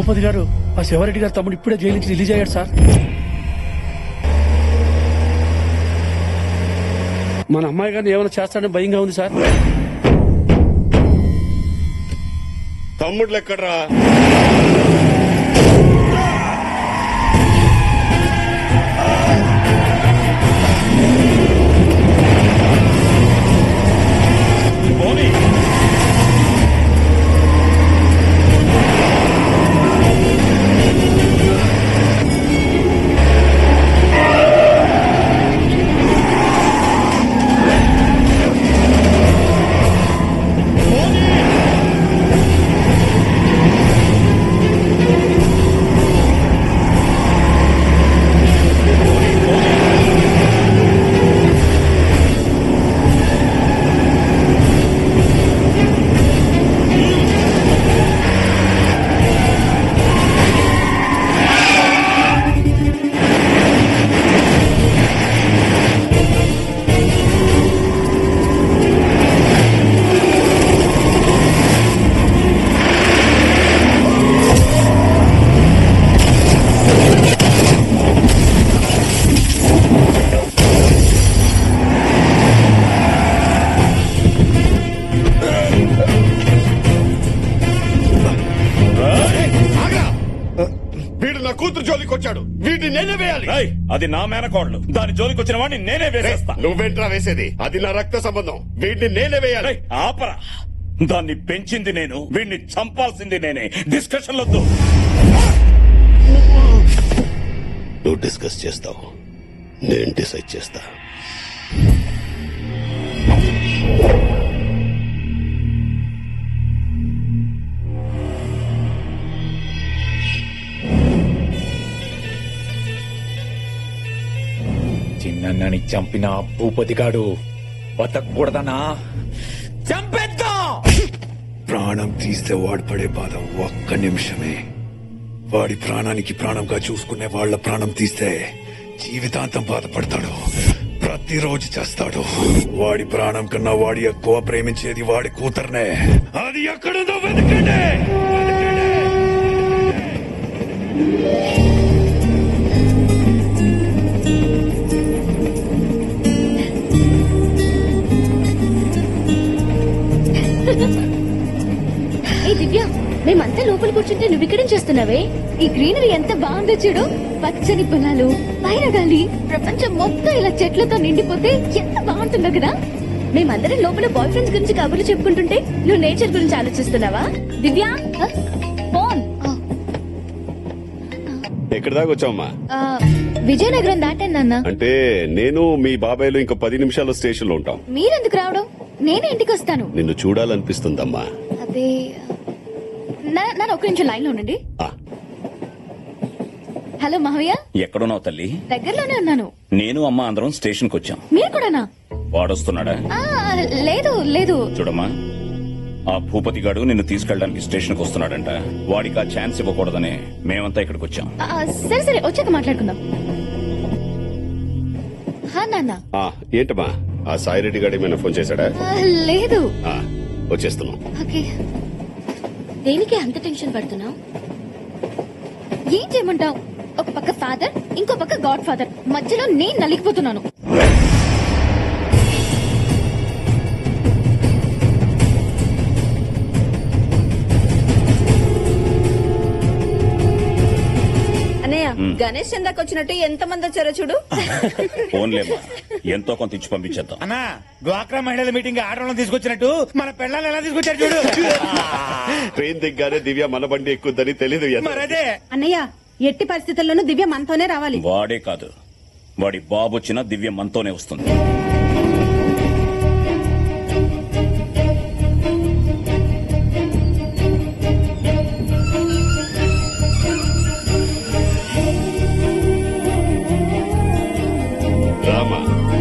భూపతి గారు ఆ శివారెడ్డి గారు తమ్ముడు ఇప్పుడే జైలు నుంచి రిలీజ్ అయ్యాడు సార్ మన అమ్మాయి గారిని ఏమైనా చేస్తాడని భయంగా ఉంది సార్ తమ్ముళ్ళు ఎక్కడ్రా ఆగ్రా! వీడు నా కూతురు జోలికి వచ్చాడు వీడిని నేనే వేయాలి ఏయ్, అది నా మేనకోడలు దాని జోలికి వచ్చిన వాడిని నేనే వేసేస్తా నువ్వేంట్రా వేసేది అది నా రక్త సంబంధం వీడిని నేనే వేయాలి ఏయ్, ఆపరా దాన్ని పెంచింది నేను వీడిని చంపాల్సింది నేనే డిస్కషన్ వద్దు నువ్వు డిస్కస్ చేస్తావు నేను డిసైడ్ చేస్తా చిన్నన్నని చంపిన ఆ భూపతిగాడు బతకూడదనా చంపేద్దాం ప్రాణం తీస్తే వాడు పడే బాధ ఒక్క నిమిషమే వాడి ప్రాణానికి ప్రాణంగా చూసుకునే వాళ్ళ ప్రాణం తీస్తే జీవితాంతం బాధపడతాడు ప్రతిరోజు చేస్తాడు వాడి ప్రాణం కన్నా వాడి ఎక్కువ ప్రేమించేది వాడి కూతుర్నే అది ఎక్కడుందో వెతకండి వెతకండి. ఏ దివ్య మేమంతా లోపల కూర్చుంటే నువ్వు ఇక్కడేం చేస్తున్నావే ఈ గ్రీనరీ ఎంత బాగుందో చూడు పచ్చని పొలాలు పైన గాలి ప్రపంచం మొత్తం ఇలా చెట్లతో నిండిపోతే ఎంత బాగుంటుందో కదా మేమందరం లోపల బాయ్ ఫ్రెండ్స్ గురించి కబుర్లు చెప్పుకుంటుంటే నువ్వు నేచర్ గురించి ఆలోచిస్తున్నావా దివ్య ఆ, ఫోన్ ఆ, ఎక్కడి దాకా వచ్చావమ్మా ఆ, విజయనగరం దాటాను నాన్న అంటే నేను మీ బాబాయ్లు ఇంకో పది నిమిషాల్లో స్టేషన్ లో ఉంటాం మీరెందుకు రావడం నేనే ఇంటికి వస్తాను నిన్ను చూడాలనిపిస్తుందమ్మా అదే నా- నన్ను ఒక్క నిమిషం లైన్ లో ఉండండి ఆ, హలో మహయ్య ఎక్కడున్నావు తల్లి దగ్గరలోనే ఉన్నాను నేను అమ్మ అందరం స్టేషన్ కు వచ్చాం మీరు కూడానా వాడొస్తున్నాడా ఆ, లేదు లేదు చూడమ్మా ఆ భూపతి గాడు నిన్ను తీసుకెళ్ళడానికి స్టేషన్ కు వస్తున్నాడంట వాడికి ఆ ఛాన్స్ ఇవ్వకూడదని మేమంతా ఇక్కడికి వచ్చాం ఆ, సరే సరే వచ్చాక మాట్లాడుకుందాం హా నాన్న ఆ, ఏంటమ్మా ఆ సాయిరెడ్డి గారు ఏమైనా ఫోన్ చేశాడా ఆ, లేదు ఆ, వచ్చేస్తున్నాం ఓకే దేనికి అంత టెన్షన్ పడుతున్నావు ఏం చేయమంటావు ఒక పక్క ఫాదర్ ఇంకో పక్క గాడ్ ఫాదర్ మధ్యలో నేను నలిగిపోతున్నాను అన్నయ్య గణేష్ చందాకి వచ్చినట్టు ఎంత మంది వచ్చారో చూడు ఫోన్లేమ్మా ఎంతో కొంత ఇచ్చి పంపించేద్దాం అన్నా డ్వాక్రా మహిళల మీటింగ్ ఆడవాళ్ళని తీసుకొచ్చినట్టు మన పెళ్ళాన్ని ఎలా తీసుకొచ్చారు చూడు ట్రైన్ దిగ్గానే దివ్య మన బండి ఎక్కుద్దని తెలీదు మరదే అన్నయ్య ఎట్టి పరిస్థితుల్లోనూ దివ్య మనతోనే రావాలి వాడే కాదు వాడి బాబు వచ్చిన దివ్య మనతోనే వస్తుంది రామా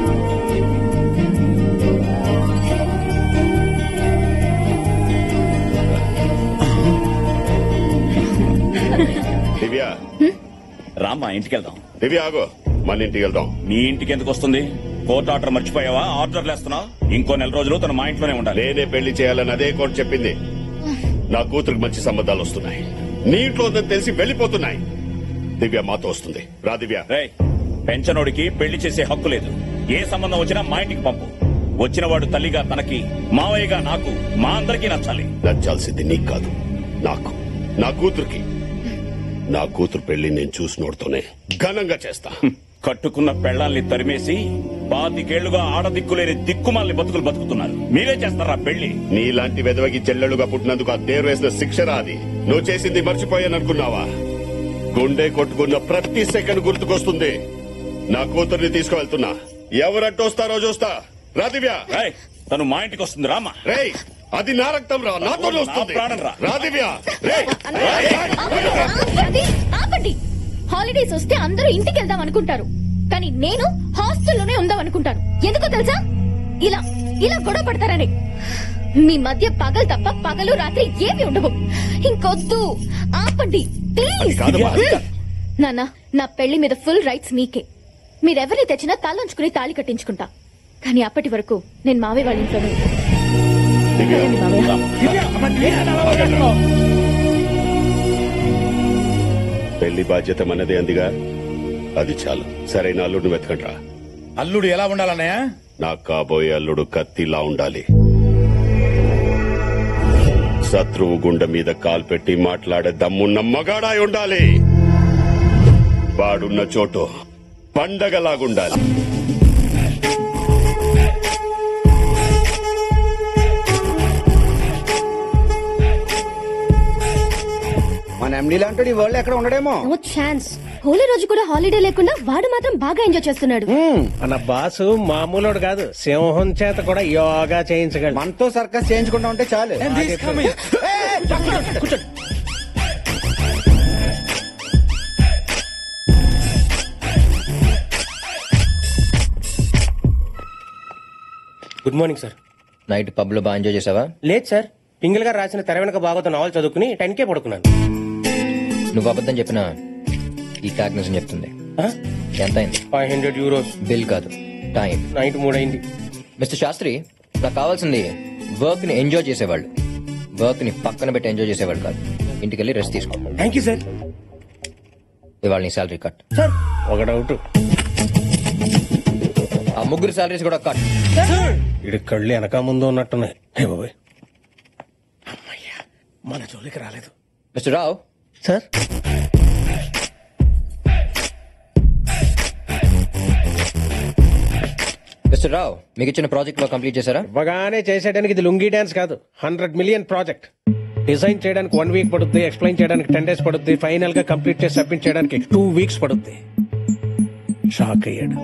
దివ్య రామ్మా ఇంటికి వెళ్దాం దివ్య ఆగో మన ఇంటికి వెళ్దాం మీ ఇంటికి ఎందుకు వస్తుంది కోర్టు ఆర్డర్ మర్చిపోయావా ఆర్డర్లు వేస్తున్నావు ఇంకో నెల రోజులు తన మా ఇంట్లోనే ఉండాలి నేనే పెళ్లి చేయాలని అదే కోర్టు చెప్పింది నా కూతురికి మంచి సంబంధాలు వస్తున్నాయి నీ ఇంట్లో ఉందని తెలిసి వెళ్ళిపోతున్నాయి దివ్య మాతో వస్తుంది రా దివ్య రేయ్ పెంచనోడికి పెళ్లి చేసే హక్కు లేదు ఏ సంబంధం వచ్చినా మా ఇంటికి పంపు వచ్చిన వాడు తల్లిగా తనకి మావయ్యగా నాకు మా అందరికీ నచ్చాలి నచ్చాల్సింది నీకు కాదు నాకు నా కూతురికి నా కూతురు పెళ్లి నేను చూసినోడుతోనే ఘనంగా చేస్తా కట్టుకున్న పెళ్లాల్ని తరిమేసి పాతికేళ్లుగా ఆడదిక్కులేని దిక్కుమాలని బతుకులు బతుకుతున్నారు మీరే చేస్తారా పెళ్లి నీలాంటి వెదవకి చెల్లెలుగా పుట్టినందుకు ఆ దేరు వేసిన శిక్షరా అది నువ్వు చేసింది మర్చిపోయాననుకున్నావా గుండె కొట్టుకున్న ప్రతి సెకండ్ గుర్తుకొస్తుంది నా కూతుర్ని తీసుకువెళ్తున్నా ఎవరంటూ వస్తారో చూస్తా రా దివ్య రేయ్, తను మా ఇంటికి వస్తుంది రామా రేయ్ అది నా రక్తం రా నాతో వస్తుంది నా ప్రాణం రా. రా దివ్య రేయ్ ఆపండి, ఆపండి, ఆపండి హాలిడేస్ వస్తే అందరూ ఇంటికి వెళ్దాం అనుకుంటారు కానీ నేను హాస్టల్లోనే ఉందాం అనుకుంటాను ఎందుకో తెలుసా ఇలా ఇలా గొడవ పడతారని మీ మధ్య పగలు తప్ప పగలు రాత్రి ఏమి ఉండవు ఇంకొద్దు ఆపండి ప్లీజ్ కాదమ్మా. నాన్న నా పెళ్లి మీద ఫుల్ రైట్స్ మీకే మీరెవరిని తెచ్చినా తలంచుకుని తాళి కట్టించుకుంటా కానీ అప్పటి వరకు నేను మావే వాళ్ళ ఇంట్లోనే ఉంటాను. దివ్య సరేండి మావయ్య పెళ్లి బాధ్యత మనదే అందిగా అది చాలు సరైన అల్లుడిని వెతకండ్రా అల్లుడు ఎలా ఉండాలన్నయ్య నాకు కాబోయే అల్లుడు కత్తిలా ఉండాలి శత్రువు గుండె మీద కాలు పెట్టి మాట్లాడే దమ్మున్న మగాడాయి ఉండాలి వాడున్న చోటు పండగలాగుండాలి మన ఎండీ లాంటి వరల్డ్ ఎక్కడ ఉండడేమో నో ఛాన్స్ హోలీ రోజు కూడా హాలిడే లేకుండా వాడు మాత్రం బాగా ఎంజాయ్ చేస్తున్నాడు మన బాసు మామూలోడు కాదు సింహం చేత కూడా యోగా చేయించగలడు మనతో సర్కస్ చేయించుకుంటా ఉంటే చాలు good morning sir night pub లో బాగా ఎంజాయ్ చేసావా లేదు సార్ పింగిల్ గారు రాసిన తెర వెనక బాగోతున్న నావల్ చదువుకుని టెన్ కే పడుకున్నాను నువ్వు అబద్ధం చెప్పిన ఈ ట్యాగ్ నిజం చెప్తుంది ఎంత అయింది ఫైవ్ హండ్రెడ్ యూరోస్ బిల్ కాదు టైం నైట్ మూడైంది మిస్టర్ శాస్త్రి నాకు కావాల్సింది వర్క్ ని ఎంజాయ్ చేసేవాళ్ళు వర్క్ ని పక్కన పెట్టి ఎంజాయ్ చేసేవాళ్ళు కాదు ఇంటికి వెళ్ళి రెస్ట్ తీసుకో థ్యాంక్ యూ సార్ ఇవాళ నీ శాలరీ కట్ సార్ ఒక డౌట్ ఆ ముగ్గురు శాలరీస్ కూడా కట్ ఇడి కళ్ళు వెనక ముందు ఉన్నట్టున్నాయి హే బాబాయ్ అమ్మయ్యా మన జోలికి రాలేదు Mister Rao sir Mister Rao మీకు ఇచ్చిన ప్రాజెక్ట్ లో కంప్లీట్ చేశారా ఇవ్వగానే చేసేయడానికి ఇది లుంగీ డాన్స్ కాదు హండ్రెడ్ మిలియన్ ప్రాజెక్ట్ డిజైన్ చేయడానికి వన్ వీక్ పడుతుంది ఎక్స్ప్లెయిన్ చేయడానికి టెన్ డేస్ పడుతుంది ఫైనల్ గా కంప్లీట్ చేసి సబ్మిట్ చేయడానికి టూ వీక్స్ పడుతుంది షాక్ అయ్యాడు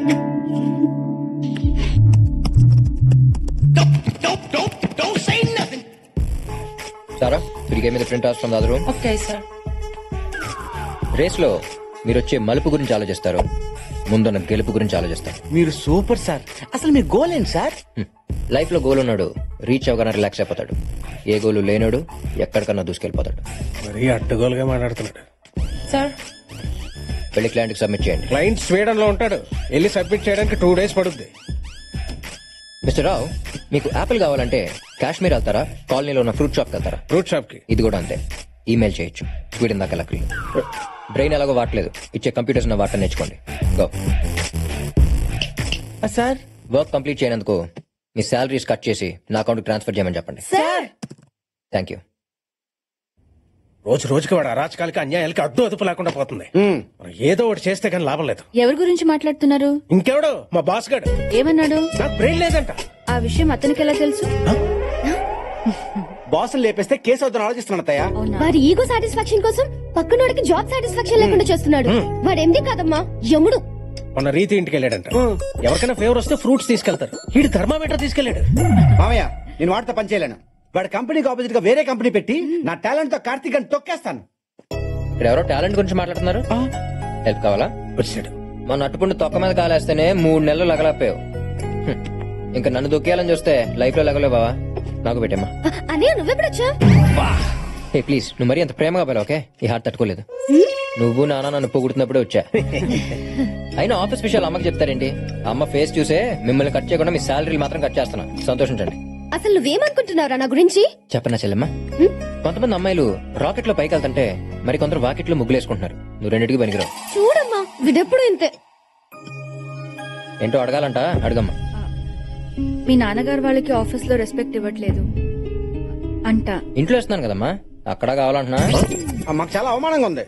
సారా తిరిగే మీద print out from room okay sir race లో మీరు వచ్చే మలుపు గురించి ఆలోచిస్తారు ముందున్న గెలుపు గురించి ఆలోచిస్తారు మీరు సూపర్ సార్ అసలు మీ గోల్ ఏంటి సార్ లైఫ్ లో గోల్ ఉన్నాడు రీచ్ అవగానే రిలాక్స్ అయిపోతాడు ఏ గోలు లేనోడు ఎక్కడికన్నా దూసుకెళ్ళిపోతాడు మరీ అడ్డగోలుగా మాట్లాడుతున్నాడు సార్ వెళ్ళి క్లయింట్ కి సబ్మిట్ చేయండి క్లయింట్ స్వీడన్ లో ఉంటాడు వెళ్ళి సబ్మిట్ చేయడానికి టూ డేస్ పడుద్ది మిస్టర్ రావు మీకు యాపిల్ కావాలంటే కాశ్మీర్ వెళ్తారా కాలనీలో ఉన్న ఫ్రూట్ షాప్ వెళ్తారా ఫ్రూట్ షాప్ కి ఇది కూడా అంతే ఈమెయిల్ చేయొచ్చు స్వీడన్ దాకా లక్లీ బ్రెయిన్ ఎలాగో వాడలేదు ఇచ్చే కంప్యూటర్స్ ఉన్న వాటర్ నేర్చుకోండి గో సార్ వర్క్ కంప్లీట్ చేయనందుకు మీ శాలరీస్ కట్ చేసి నా అకౌంట్ ట్రాన్స్ఫర్ చేయమని చెప్పండి సార్ థ్యాంక్ యూ రోజు రోజుకి వాడు అరాచకాలకి అన్యాయాలకి అడ్డు అదుపు లేకుండా పోతుంది మనం ఏదో ఒకటి చేస్తే కానీ లాభం లేదు ఎవరి గురించి మాట్లాడుతున్నారు ఇంకెవడు మా బాస్ గడు ఏమన్నాడు నాకు బ్రెయిన్ లేదంట ఆ విషయం అతనికి ఎలా తెలుసు బాసులు లేపేస్తే కేసు అవుతాను ఆలోచిస్తున్నాను అత్తయ్య వారి ఈగో సాటిస్ఫాక్షన్ కోసం పక్కనోడికి జాబ్ సాటిస్ఫాక్షన్ లేకుండా చేస్తున్నాడు వాడు ఎండి కాదమ్మా యముడు మొన్న రీతి ఇంటికి వెళ్ళాడంట ఎవరికైనా ఫేవర్ వస్తే ఫ్రూట్స్ తీసుకెళ్తారు వీడి థర్మామీటర్ తీసుకెళ్ళాడు మామయ్య నేను వాడితో పని చేయలేను వాడి కంపెనీకి ఆపోజిట్ గా వేరే కంపెనీ పెట్టి నా టాలెంట్ తో కార్తీక్ అని తొక్కేస్తాను ఇక్కడ ఎవరో టాలెంట్ గురించి మాట్లాడుతున్నారు హెల్ప్ కావాలా వచ్చాడు మన అట్టుకుంటూ తొక్క మీద కాలేస్తేనే మూడు నెలలు లగలపోయావు హ్మ్. ఇంకా నన్ను దొక్కేయాలని చూస్తే లైఫ్ లో లగలేవు బావా నాకు పెట్టమ్మా అనే నువ్వెప్పుడొచ్చా ఏ ప్లీజ్ నువ్వు మరీ అంత ప్రేమగా పోలే ఓకే ఈ హార్ట్ తట్టుకోలేదు నువ్వు నాన్న నన్ను పొగుడుతున్నప్పుడే వచ్చా అయినా ఆఫీస్ విషయాలు అమ్మకి చెప్తారేంటి అమ్మ ఫేస్ చూసే మిమ్మల్ని కట్ చేయకుండా మీ శాలరీలు మాత్రం కట్ చేస్తున్నా సంతోషించండి అసలు నువ్వేమనుకుంటున్నావురా నా గురించి చెప్పనా చెల్లెమ్మా కొంతమంది అమ్మాయిలు రాకెట్ లో పైకి వెళ్తుంటే మరి కొందరు వాకెట్ లో ముగ్గులేసుకుంటున్నారు నువ్వు రెండింటికి పనికిరావు చూడమ్మా విడెప్పుడు ఇంతే ఏంటో అడగాలంట అడగమ్మా మీ నాన్నగారు వాళ్ళకి ఆఫీస్ లో రెస్పెక్ట్ ఇవ్వట్లేదు అంట ఇంట్లో ఇస్తున్నాను కదమ్మా అక్కడ కావాలంటున్నా ఆ, మాకు చాలా అవమానంగా ఉంది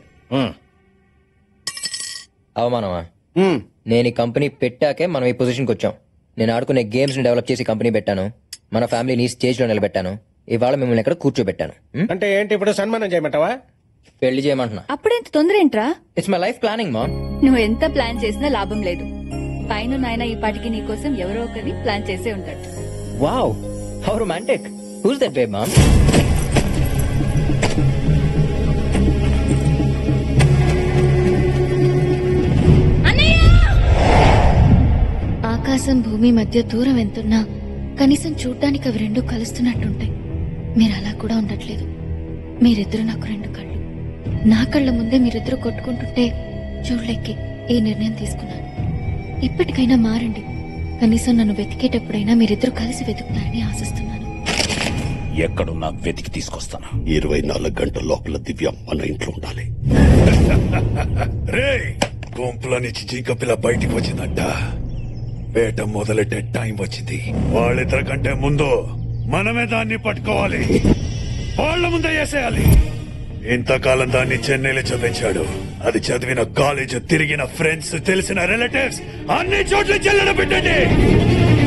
అవమానమా ఉమ్. నేను ఈ కంపెనీ పెట్టాకే మనం ఈ పొజిషన్కి వచ్చాం నేను ఆడుకునే గేమ్స్ ని డెవలప్ చేసి కంపెనీ పెట్టాను మన ఫ్యామిలీని స్టేజ్ లో నిలబెట్టాను ఇవాళ మిమ్మల్ని ఇక్కడ కూర్చోబెట్టాను ఉం? అంటే ఏంటి ఇప్పుడు సన్మానం చేయమంటావా పెళ్లి చేయమంటున్నా అప్పుడెంత తొందర ఏంట్రా ఇట్స్ మై లైఫ్ ప్లానింగ్ మా నువ్వు ఎంత ప్లాన్ చేసినా లాభం లేదు పైన నాయన ఈ పాటికి నీ కోసం ఎవరో ఒకరిని ప్లాన్ చేసే ఉంటాడు wow how romantic who's that babe mom ఆకాశం భూమి మధ్య దూరం ఎంతున్నా కనీసం చూడ్డానికి అవి రెండు కలుస్తున్నట్టుంటాయి మీరు అలా కూడా ఉండట్లేదు మీరిద్దరు నాకు రెండు కళ్ళు నా కళ్ళ ముందే మీరిద్దరు కొట్టుకుంటుంటే చూడలేకే ఈ నిర్ణయం తీసుకున్నాను ఇప్పటికైనా మారండి కనీసం నన్ను వెతికేటప్పుడైనా మీరిద్దరు కలిసి వెతుకుతారని ఆశిస్తున్నాను ఎక్కడున్నా వెతికి తీసుకొస్తాను ఇరవై నాలుగు గంటల లోపల దివ్య మన ఇంట్లో ఉండాలి రే గుంపులో నుంచి జింక పిల్ల బయటికి వచ్చిందంట వేట మొదలెట్టే టైం వచ్చింది వాళ్ళిద్దరి కంటే ముందు మనమే దాన్ని పట్టుకోవాలి వాళ్ళ ముందే వేసేయాలి ఇంతకాలం దాన్ని చెన్నైలో చదివించాడు అది చదివిన కాలేజ్ తిరిగిన ఫ్రెండ్స్ తెలిసిన రిలేటివ్స్ అన్ని చోట్ల చెల్లడ పెట్టండి